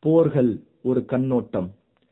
போர்கள் ஒரு கண்ணோட்டம்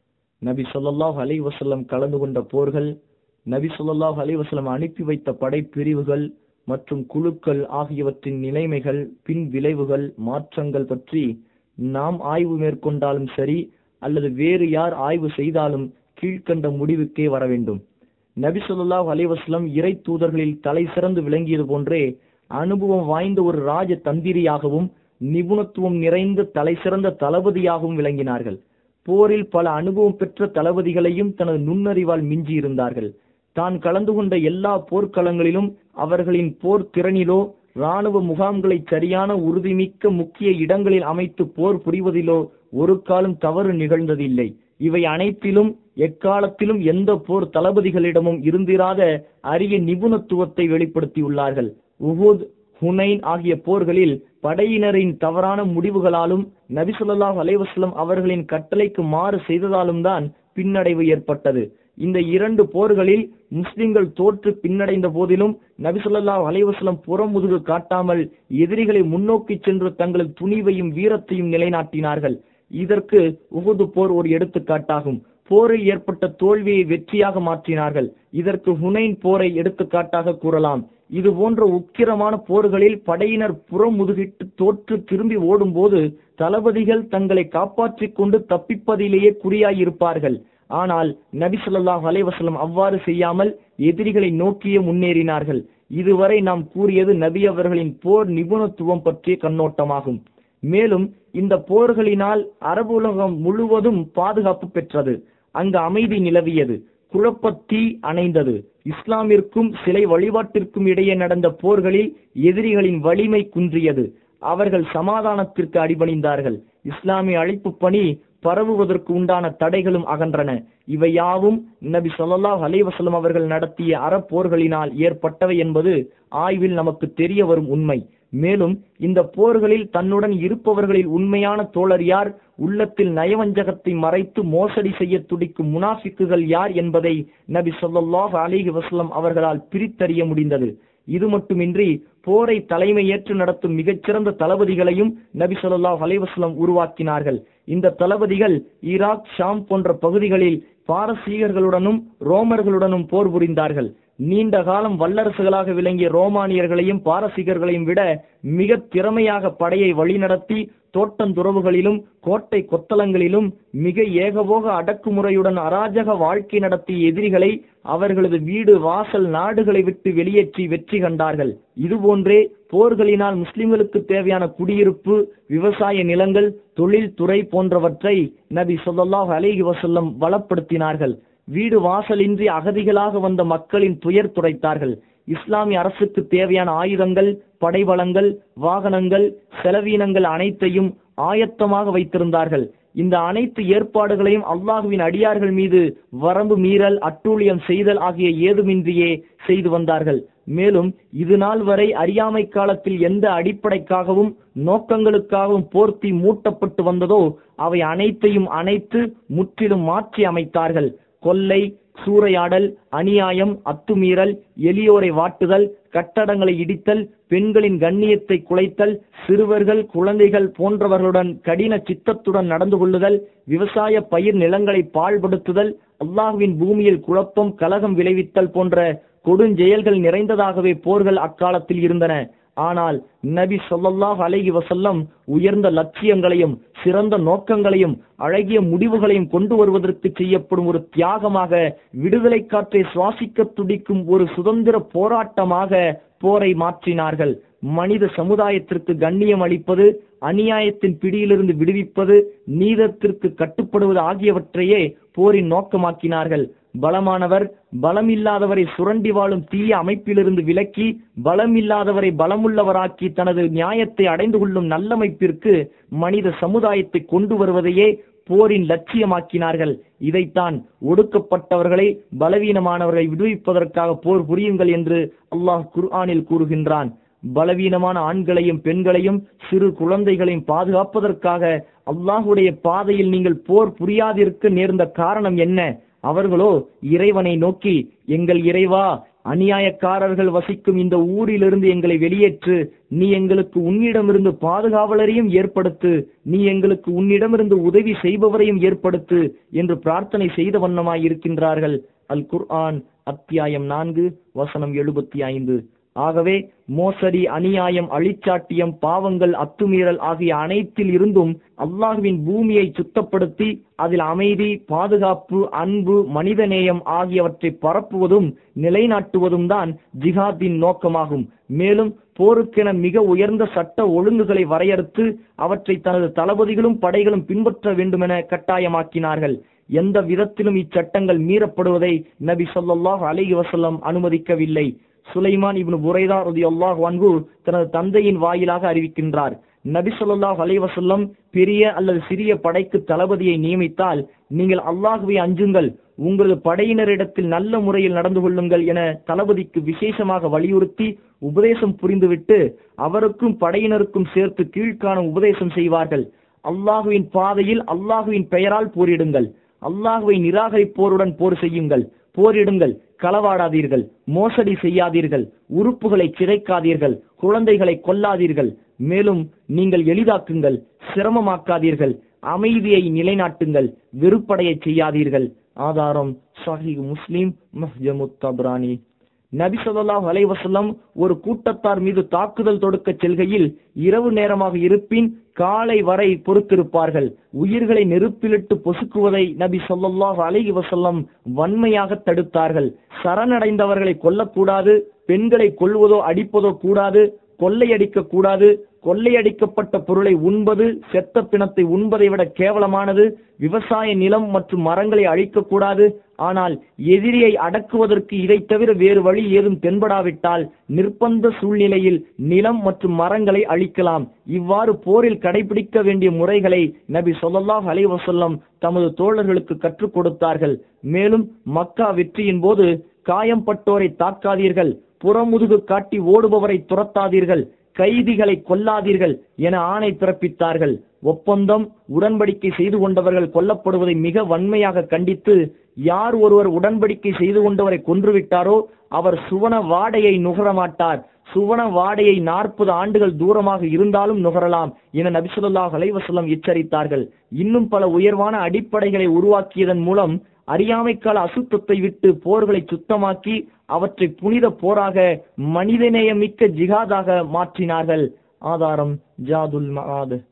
நபி ஸல்லல்லாஹு அலைஹி வஸல்லம் கலந்து கொண்ட போர்கள் நபி ஸல்லல்லாஹு அலைஹி வஸல்லம் அனுப்பி வைத்த படைப்பிரிவுகள் மற்றும் குழுக்கள் ஆகியவற்றின் நிலைமைகள் பின் விளைவுகள் மாற்றங்கள் பற்றி நாம் ஆய்வு மேற்கொண்டாலும் சரி அல்லது வேறு யார் ஆய்வு செய்தாலும் கீழ்க்கண்ட முடிவுக்கே வர வேண்டும் நபி ஸல்லல்லாஹு அலைஹி வஸல்லம் இறை தூதர்களில் தலை சிறந்து விளங்கியது போன்றே அனுபவம் வாய்ந்த ஒரு ராஜ தந்திரியாகவும் நிபுணத்துவம் நிறைந்த தலை சிறந்த தளபதியாகவும் விளங்கினார்கள் போரில் பல அனுபவம் பெற்ற தளபதிகளையும் தனது நுண்ணறிவால் மிஞ்சி இருந்தார்கள் தான் கலந்து கொண்ட எல்லா போர்க்களங்களிலும் அவர்களின் போர் திறனிலோ ராணுவ முகாம்களை சரியான உறுதிமிக்க முக்கிய இடங்களில் அமைத்து போர் புரிவதிலோ ஒரு காலம் தவறு நிகழ்ந்ததில்லை இவை அனைத்திலும் எக்காலத்திலும் எந்த போர் தளபதிகளிடமும் இருந்திராத அரிய நிபுணத்துவத்தை வெளிப்படுத்தியுள்ளார்கள் உஹுத் ஹுனைன் ஆகிய போர்களில் படையினரின் தவறான முடிவுகளாலும் நபி ஸல்லல்லாஹு அலைஹி வஸல்லம் அவர்களின் கட்டளைக்கு மாறு செய்ததாலும் தான் பின்னடைவு ஏற்பட்டது இந்த இரண்டு போர்களில் முஸ்லிம்கள் தோற்று பின்னடைந்த போதிலும் நபி ஸல்லல்லாஹு அலைஹி வஸல்லம் புறமுதுகு காட்டாமல் எதிரிகளை முன்னோக்கி சென்று தங்களது துணிவையும் வீரத்தையும் நிலைநாட்டினார்கள் இதற்கு உகுது போர் ஒரு எடுத்துக்காட்டாகும் போரில் ஏற்பட்ட தோல்வியை வெற்றியாக மாற்றினார்கள் இதற்கு ஹுனைன் போரை எடுத்துக்காட்டாக கூறலாம் இது போன்ற உக்கிரமான போர்களில் படையினர் புறமுதுகிட்டு தோற்று திரும்பி ஓடும்போது தளபதிகள் தங்களை காப்பாற்றிக் கொண்டு தப்பிப்பதிலேயே குறியாயிருப்பார்கள் ஆனால் நபி ஸல்லல்லாஹு அலைஹி வஸல்லம் அவ்வாறு செய்யாமல் எதிரிகளை நோக்கியே முன்னேறினார்கள் இதுவரை நாம் கூறியது நபி அவர்களின் போர் நிபுணத்துவம் பற்றிய கண்ணோட்டமாகும் மேலும் இந்த போர்களினால் அரபு உலகம் முழுவதும் பாதுகாப்பு பெற்றது அங்கு அமைதி நிலவியது குழப்பத்தீ அணைந்தது இஸ்லாமிற்கும் சிலை வழிபாட்டிற்கும் இடையே நடந்த போர்களில் எதிரிகளின் வலிமை குன்றியது அவர்கள் சமாதானத்திற்கு அடிபணிந்தார்கள் இஸ்லாமிய அழைப்பு பணி பரவுவதற்கு உண்டான தடைகளும் அகன்றன இவை யாவும் நபி ஸல்லல்லாஹு அலைஹி வஸல்லம் அவர்கள் நடத்திய அறப்போர்களினால் ஏற்பட்டவை என்பது ஆய்வில் நமக்கு தெரிய வரும் உண்மை மேலும் இந்த போர்களில் தன்னுடன் இருப்பவர்களில் உண்மையான தோழர் யார் உள்ளத்தில் நயவஞ்சகத்தை மறைத்து மோசடி செய்ய துடிக்கும் முனாஃபிக்குகள் யார் என்பதை நபி ஸல்லல்லாஹு அலைஹி வஸல்லம் அவர்களால் பிரித்தறிய முடிந்தது இது மட்டுமின்றி போரை தலைமையேற்று நடத்தும் மிகச்சிறந்த தளபதிகளையும் நபி ஸல்லல்லாஹு அலைஹி வஸல்லம் உருவாக்கினார்கள் இந்த தளபதிகள் ஈராக் ஷாம் போன்ற பகுதிகளில் பாரசீகர்களுடனும் ரோமர்களுடனும் போர் புரிந்தார்கள் நீண்ட காலம் வல்லரசுகளாக விளங்கிய ரோமானியர்களையும் பாரசீகர்களையும் விட மிக திறமையாக படையை வழிநடத்தி தோட்டந்துறவுகளிலும் கோட்டை கொத்தளங்களிலும் மிக ஏகபோக அடக்குமுறையுடன் அராஜக வாழ்க்கை நடத்திய எதிரிகளை அவர்களது வீடு வாசல் நாடுகளை விட்டு வெளியேற்றி வெற்றி கண்டார்கள் இதுபோன்றே போர்களினால் முஸ்லிம்களுக்கு தேவையான குடியிருப்பு விவசாய நிலங்கள் தொழில்துறை போன்றவற்றை நபி ஸல்லல்லாஹு அலைஹி வஸல்லம் வளப்படுத்தினார்கள் வீடு வாசலின்றி அகதிகளாக வந்த மக்களின் துயர் துடைத்தார்கள் இஸ்லாமிய அரசுக்கு தேவையான ஆயுதங்கள் படைபலங்கள் வாகனங்கள் செலவீனங்கள் அனைத்தையும் ஆயத்தமாக வைத்திருந்தார்கள் இந்த அனைத்து ஏற்பாடுகளையும் அல்லாஹுவின் அடியார்கள் மீது வரம்பு மீறல் அட்டூழியம் செய்தல் ஆகிய ஏதுமின்றியே செய்து வந்தார்கள் மேலும் இது நாள் வரை அறியாமை காலத்தில் எந்த அடிப்படைக்காகவும் நோக்கங்களுக்காகவும் போர்த்தி மூட்டப்பட்டு வந்ததோ அவை அனைத்தையும் அனைத்து முற்றிலும் மாற்றி அமைத்தார்கள் கொள்ளை சூறையாடல் அநியாயம் அத்துமீறல் எளியோரை வாட்டுதல் கட்டடங்களை இடித்தல் பெண்களின் கண்ணியத்தை குலைத்தல் சிறுவர்கள் குழந்தைகள் போன்றவர்களுடன் கடின சித்தத்துடன் நடந்து கொள்ளுதல் விவசாய பயிர் நிலங்களை பாழ்படுத்துதல் அல்லாஹுவின் பூமியில் குழப்பம் கலகம் விளைவித்தல் போன்ற கொடுஞ்செயல்கள் நிறைந்ததாகவே போர்கள் அக்காலத்தில் இருந்தன ஆனால் நபி ஸல்லல்லாஹு அலைஹி வஸல்லம் உயர்ந்த லட்சியங்களையும் சிறந்த நோக்கங்களையும் அழகிய முடிவுகளையும் கொண்டு வருவதற்கு செய்யப்படும் ஒரு தியாகமாக விடுதலை காற்றை சுவாசிக்க துடிக்கும் ஒரு சுதந்திர போராட்டமாக போரை மாற்றினார்கள் மனித சமுதாயத்திற்கு கண்ணியம் அளிப்பது அநியாயத்தின் பிடியிலிருந்து விடுவிப்பது நீதத்திற்கு கட்டுப்படுவது ஆகியவற்றையே போரின் நோக்கமாக்கினார்கள் பலமானவர் பலம் இல்லாதவரை சுரண்டி வாழும் தீய அமைப்பிலிருந்து விலக்கி பலம் இல்லாதவரை பலமுள்ளவராக்கி தனது நியாயத்தை அடைந்து கொள்ளும் நல்லமைப்பிற்கு மனித சமுதாயத்தை கொண்டு வருவதையே போரின் லட்சியமாக்கினார்கள் இதைத்தான் ஒடுக்கப்பட்டவர்களை பலவீனமானவர்களை விடுவிப்பதற்காக போர் புரியுங்கள் என்று அல்லாஹ் குர்ஆனில் கூறுகின்றான் பலவீனமான ஆண்களையும் பெண்களையும் சிறு குழந்தைகளையும் பாதுகாப்பதற்காக அல்லாஹுடைய பாதையில் நீங்கள் போர் புரியாதிருக்க நேர்ந்த காரணம் என்ன அவர்களோ இறைவனை நோக்கி எங்கள் இறைவா அநியாயக்காரர்கள் வசிக்கும் இந்த ஊரிலிருந்து எங்களை வெளியேற்று நீ எங்களுக்கு உன்னிடமிருந்து பாதுகாவலரையும் ஏற்படுத்து நீ எங்களுக்கு உன்னிடமிருந்து உதவி செய்பவரையும் ஏற்படுத்து என்று பிரார்த்தனை செய்த வண்ணமாய் இருக்கின்றார்கள் அல் குர்ஆன் அத்தியாயம் நான்கு வசனம் எழுபத்தி ஐந்து ஆகவே மோசடி அநியாயம் அழிச்சாட்டியம் பாவங்கள் அத்துமீறல் ஆகிய அனைத்தில் இருந்தும் அல்லாஹுவின் பூமியை சுத்தப்படுத்தி அதில் அமைதி பாதுகாப்பு அன்பு மனிதநேயம் ஆகியவற்றை பரப்புவதும் நிலைநாட்டுவதும் தான் ஜிஹாத்தின் நோக்கமாகும் மேலும் போருக்கென மிக உயர்ந்த சட்ட ஒழுங்குகளை வரையறுத்து அவற்றை தனது தளபதிகளும் படைகளும் பின்பற்ற வேண்டுமென கட்டாயமாக்கினார்கள் எந்த விதத்திலும் இச்சட்டங்கள் மீறப்படுவதை நபி ஸல்லல்லாஹு அலைஹி வஸல்லம் அனுமதிக்கவில்லை சுலைமான் இப்னு புரைதா ரலியல்லாஹு அன்ஹு தனது தந்தையின் வாயிலாக அறிவிக்கின்றார் நபி ஸல்லல்லாஹு அலைஹி வஸல்லம் பெரிய அல்லது சிறிய படைக்கு தளபதியை நியமித்தால் நீங்கள் அல்லாஹுவை அஞ்சுங்கள் உங்களது படையினரிடத்தில் நல்ல முறையில் நடந்து கொள்ளுங்கள் என தளபதிக்கு விசேஷமாக வலியுறுத்தி உபதேசம் புரிந்துவிட்டு அவருக்கும் படையினருக்கும் சேர்த்து கீழ்காணும் உபதேசம் செய்வார்கள் அல்லாஹுவின் பாதையில் அல்லாஹுவின் பெயரால் போரிடுங்கள் அல்லாஹுவை நிராகரிப்போருடன் போர் செய்யுங்கள் போரிடுங்கள் களவாடாதீர்கள் மோசடி செய்யாதீர்கள் உறுப்புகளை சிதைக்காதீர்கள் குழந்தைகளை கொல்லாதீர்கள் மேலும் நீங்கள் எளிதாக்குங்கள் சிரமமாக்காதீர்கள் அமைதியை நிலைநாட்டுங்கள் வெறுப்படைய செய்யாதீர்கள் ஆதாரம் சஹீஹ் முஸ்லிம் மஹ்ஜமுத் தப்ரானி நபி ஸல்லல்லாஹு அலைஹி வஸல்லம் ஒரு கூட்டத்தார் மீது தாக்குதல் தொடுக்க செல்கையில் இரவு நேரமாக இருப்பின் காலை வரை பொறுத்திருப்பார்கள் உயிர்களை நெருப்பிலிட்டு பொசுக்குவதை நபி ஸல்லல்லாஹு அலைஹி வஸல்லம் வன்மையாக தடுத்தார்கள் சரணடைந்தவர்களை கொல்லக்கூடாது பெண்களை கொல்வதோ அடிப்பதோ கூடாது கொள்ளையடிக்க கூடாது கொள்ளையடிக்கப்பட்ட பொருளை உண்பது செத்த பிணத்தை உண்பதை விட கேவலமானது விவசாய நிலம் மற்றும் மரங்களை அழிக்கக்கூடாது ஆனால் எதிரியை அடக்குவதற்கு இதை தவிர வேறு வழி ஏதும் தென்படாவிட்டால் நிர்பந்த சூழ்நிலையில் நிலம் மற்றும் மரங்களை அழிக்கலாம் இவ்வாறு போரில் கடைபிடிக்க வேண்டிய முறைகளை நபி ஸல்லல்லாஹு அலைஹி வஸல்லம் தமது தோழர்களுக்கு கற்றுக் கொடுத்தார்கள் மேலும் மக்கா வெற்றியின் போது காயம்பட்டோரை தாக்காதீர்கள் புறமுதுகு காட்டி ஓடுபவரை துரத்தாதீர்கள் கைதிகளை கொல்லாதீர்கள் என ஆணை பிறப்பித்தார்கள் ஒப்பந்தம் உடன்படிக்கை செய்து கொண்டவர்கள் கொல்லப்படுவதை மிக வன்மையாக கண்டித்து யார் ஒருவர் உடன்படிக்கை செய்து கொண்டவரை கொன்றுவிட்டாரோ அவர் சுவன வாடையை நுகரமாட்டார் சுவன வாடையை நாற்பது ஆண்டுகள் தூரமாக இருந்தாலும் நுகரலாம் என நபிசுல்லாஹ் அலைவசல்லம் எச்சரித்தார்கள் இன்னும் பல உயர்வான அடிப்படைகளை உருவாக்கியதன் மூலம் அறியாமைக்கால அசுத்தத்தை விட்டு போர்களை சுத்தமாக்கி அவற்றை புனித போராக மனிதநேயமிக்க ஜிகாதாக மாற்றினார்கள் ஆதாரம் ஜாதுல் மஆத்